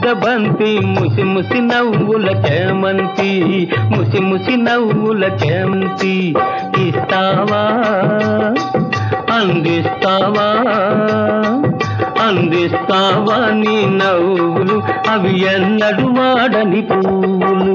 బంతి ముసి ముసి నవ్వుల చేమంతి ముసి ముసి నవ్వుల చేమంతి ఇస్తావా అందిస్తావా అందిస్తావా నీ నవ్వులు అవి ఎన్నడు వాడని పువ్వులు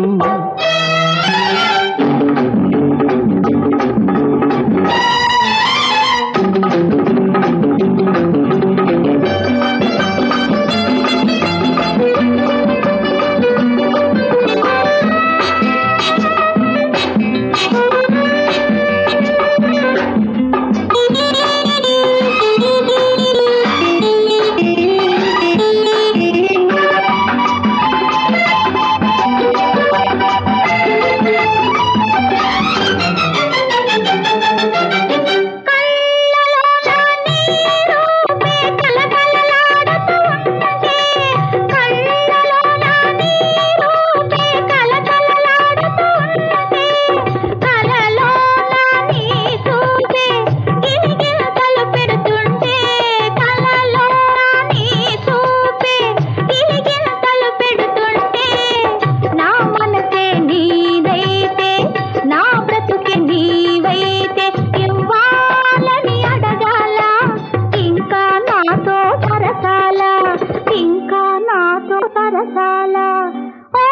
నా మనసే నీదైతే నా బ్రతుకే నీవైతే ఇవ్వాలని అడగాల ఇంకా నాతో సరసాల ఇంకా నాతో సరసాల ఓ,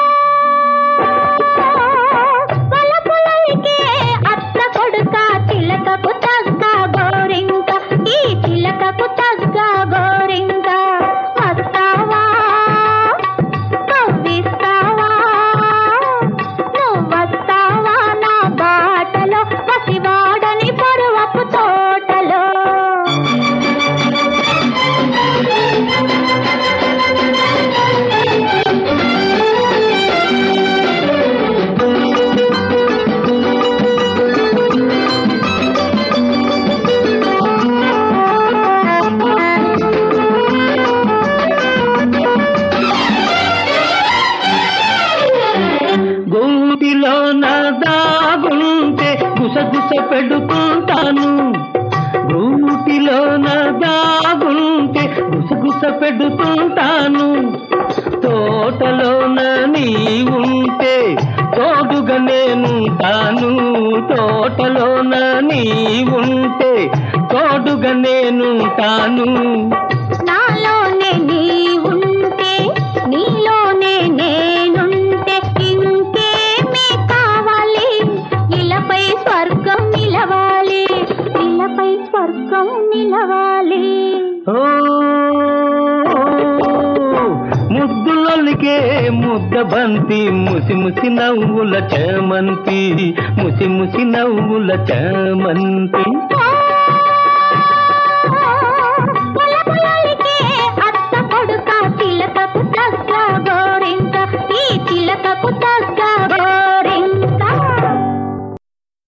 వలపులలికే అత్త కొడుక చిలకకు తగ్గ గోరింక ఈ చిలకకు తగ్గ గోరింక వస్తావా కవ్విస్తావా నువ్వస్తావా నా బాటలో పసివాడని పరువపు తోటలో గోటిలో నా దాగుంటే గుసగుస పెడుతుంటాను గూటిలో నా దాగుంటే గుసగుస పెడుతుంటాను తోటలోన నీ ఉంటే తోడుగా నేనుంటాను తోటలోన నీ ఉంటే తోడుగా నేనుంటాను నాలోనే నీ ఉంటే నీలోనే నేనుంటే ఇంకేమీ కావాలి ఇలపై స్వర్గం నిలవాలి ఇలపై స్వర్గం నిలవాలి ఓ ముద్దులకే ముద్ద బంతి ముసి ముసి నవ్వుల చేమంతి ముసి ముసి నవ్వుల చేమంతి ఓ